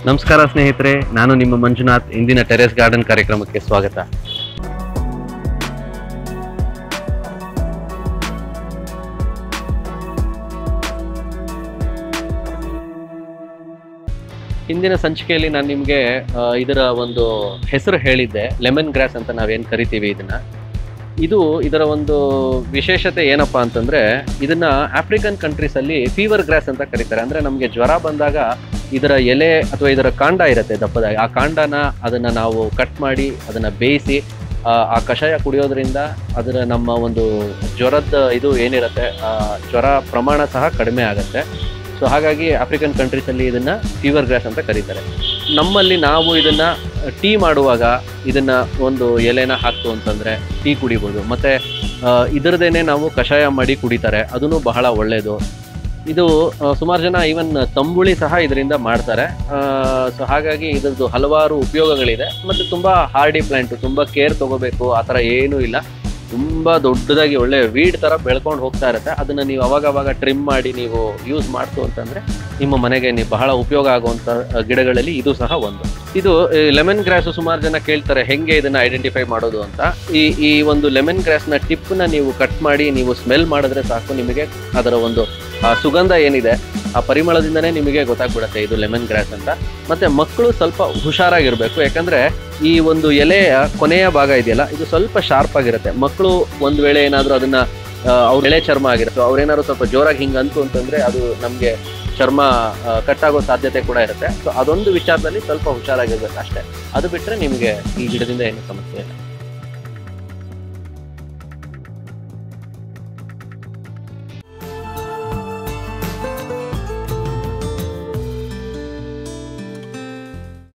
ನಮಸ್ಕಾರ ಸ್ನೇಹಿತರೆ ನಾನು ನಿಮ್ಮ ಮಂಜುನಾಥ್ ಇಂದಿನ ಟೆರೆಸ್ ಗಾರ್ಡನ್ ಕಾರ್ಯಕ್ರಮಕ್ಕೆ ಸ್ವಾಗತ ಹಿಂದಿನ ಸಂಚಿಕೆಯಲ್ಲಿ ನಾನು ನಿಮಗೆ ಇದರ ಒಂದು ಹೆಸರು ಹೇಳಿದ್ದೆ ಲೆಮನ್ ಗ್ರಾಸ್ ಅಂತ ನಾವೇನು ಕರಿತೀವಿ ಇದನ್ನ ಇದು ಇದರ ಒಂದು ವಿಶೇಷತೆ ಏನಪ್ಪಾ ಅಂತಂದ್ರೆ ಇದನ್ನ ಆಫ್ರಿಕನ್ ಕಂಟ್ರೀಸ್ ಅಲ್ಲಿ ಫೀವರ್ ಗ್ರಾಸ್ ಅಂತ ಕರೀತಾರೆ ಅಂದ್ರೆ ನಮಗೆ ಜ್ವರ ಬಂದಾಗ ಇದರ ಎಲೆ ಅಥವಾ ಇದರ ಕಾಂಡ ಇರುತ್ತೆ ದಪ್ಪದಾಗಿ ಆ ಕಾಂಡನ ಅದನ್ನ ನಾವು ಕಟ್ ಮಾಡಿ ಅದನ್ನ ಬೇಯಿಸಿ ಆ, ಆ ಕಷಾಯ ಕುಡಿಯೋದ್ರಿಂದ ಅದರ ನಮ್ಮ ಒಂದು ಜ್ವರದ ಇದು ಏನಿರುತ್ತೆ ಆ ಜ್ವರ ಪ್ರಮಾಣ ಸಹ ಕಡಿಮೆ ಆಗುತ್ತೆ ಸೊ ಹಾಗಾಗಿ ಆಫ್ರಿಕನ್ ಕಂಟ್ರೀಸ್ ಅಲ್ಲಿ ಇದನ್ನ ಫೀವರ್ ಗ್ರಾಸ್ ಅಂತ ಕರೀತಾರೆ ನಮ್ಮಲ್ಲಿ ನಾವು ಇದನ್ನ ಟೀ ಮಾಡುವಾಗ ಇದನ್ನ ಒಂದು ಎಲೆನ ಹಾಕ್ತು ಅಂತಂದ್ರೆ ಟೀ ಕುಡಿಬೋದು ಮತ್ತೆ ಆ, ಇದರದೇನೆ ನಾವು ಕಷಾಯ ಮಾಡಿ ಕುಡಿತಾರೆ ಅದನ್ನು ಬಹಳ ಒಳ್ಳೆಯದು ಇದು ಸುಮಾರು ಜನ ಈವನ್ ತಂಬುಳಿ ಸಹ ಇದರಿಂದ ಮಾಡ್ತಾರೆ ಸೊ ಹಾಗಾಗಿ ಇದ್ರದ್ದು ಹಲವಾರು ಉಪಯೋಗಗಳಿದೆ ಮತ್ತೆ ತುಂಬಾ ಹಾರ್ಡಿ ಪ್ಲಾಂಟ್ ತುಂಬಾ ಕೇರ್ ತಗೋಬೇಕು ಆ ಥರ ಏನೂ ಇಲ್ಲ ತುಂಬಾ ದೊಡ್ಡದಾಗಿ ಒಳ್ಳೆ ವೀಡ್ ತರ ಬೆಳ್ಕೊಂಡು ಹೋಗ್ತಾ ಇರುತ್ತೆ ಅದನ್ನ ನೀವು ಅವಾಗ ಅವಾಗ ಟ್ರಿಮ್ ಮಾಡಿ ನೀವು ಯೂಸ್ ಮಾಡ್ತು ಅಂತಂದ್ರೆ ನಿಮ್ಮ ಮನೆಗೆ ನೀವು ಬಹಳ ಉಪಯೋಗ ಆಗುವಂತ ಆ, ಗಿಡಗಳಲ್ಲಿ ಇದು ಸಹ ಒಂದು ಇದು ಲೆಮನ್ ಗ್ರಾಸ್ ಸುಮಾರು ಜನ ಕೇಳ್ತಾರೆ ಹೆಂಗೆ ಇದನ್ನ ಐಡೆಂಟಿಫೈ ಮಾಡೋದು ಅಂತ ಈ ಈ ಒಂದು ಲೆಮನ್ ಗ್ರಾಸ್ ನ ಟಿಪ್ ನ ನೀವು ಕಟ್ ಮಾಡಿ ನೀವು ಸ್ಮೆಲ್ ಮಾಡಿದ್ರೆ ಸಾಕು ನಿಮಗೆ ಅದರ ಒಂದು ಆ ಸುಗಂಧ ಏನಿದೆ ಆ ಪರಿಮಳದಿಂದನೇ ನಿಮಗೆ ಗೊತ್ತಾಗ್ಬಿಡುತ್ತೆ ಇದು ಲೆಮನ್ ಗ್ರಾಸ್ ಅಂತ ಮತ್ತೆ ಮಕ್ಕಳು ಸ್ವಲ್ಪ ಹುಷಾರಾಗಿರ್ಬೇಕು ಯಾಕಂದ್ರೆ ಈ ಒಂದು ಎಲೆಯ ಕೊನೆಯ ಭಾಗ ಇದೆಯಲ್ಲ ಇದು ಸ್ವಲ್ಪ ಶಾರ್ಪ್ ಆಗಿರುತ್ತೆ ಮಕ್ಕಳು ಒಂದ್ ವೇಳೆ ಏನಾದ್ರು ಅದನ್ನ ಆ, ಅವ್ರ ಎಳೆ ಚರ್ಮ ಆಗಿರುತ್ತೆ ಅವ್ರೇನಾದ್ರು ಸ್ವಲ್ಪ ಜೋರಾಗಿ ಹಿಂಗ್ ಅಂತು ಅಂತಂದ್ರೆ ಅದು ನಮ್ಗೆ ಚರ್ಮ ಕಟ್ಟಾಗೋ ಸಾಧ್ಯತೆ ಕೂಡ ಇರುತ್ತೆ ಸೊ ಅದೊಂದು ವಿಚಾರದಲ್ಲಿ ಸ್ವಲ್ಪ ಹುಷಾರಾಗಿರ್ಬೇಕು ಅಷ್ಟೇ ಅದು ಬಿಟ್ರೆ ನಿಮಗೆ ಈ ಗಿಡದಿಂದ ಏನು ಸಮಸ್ಯೆ ಇಲ್ಲ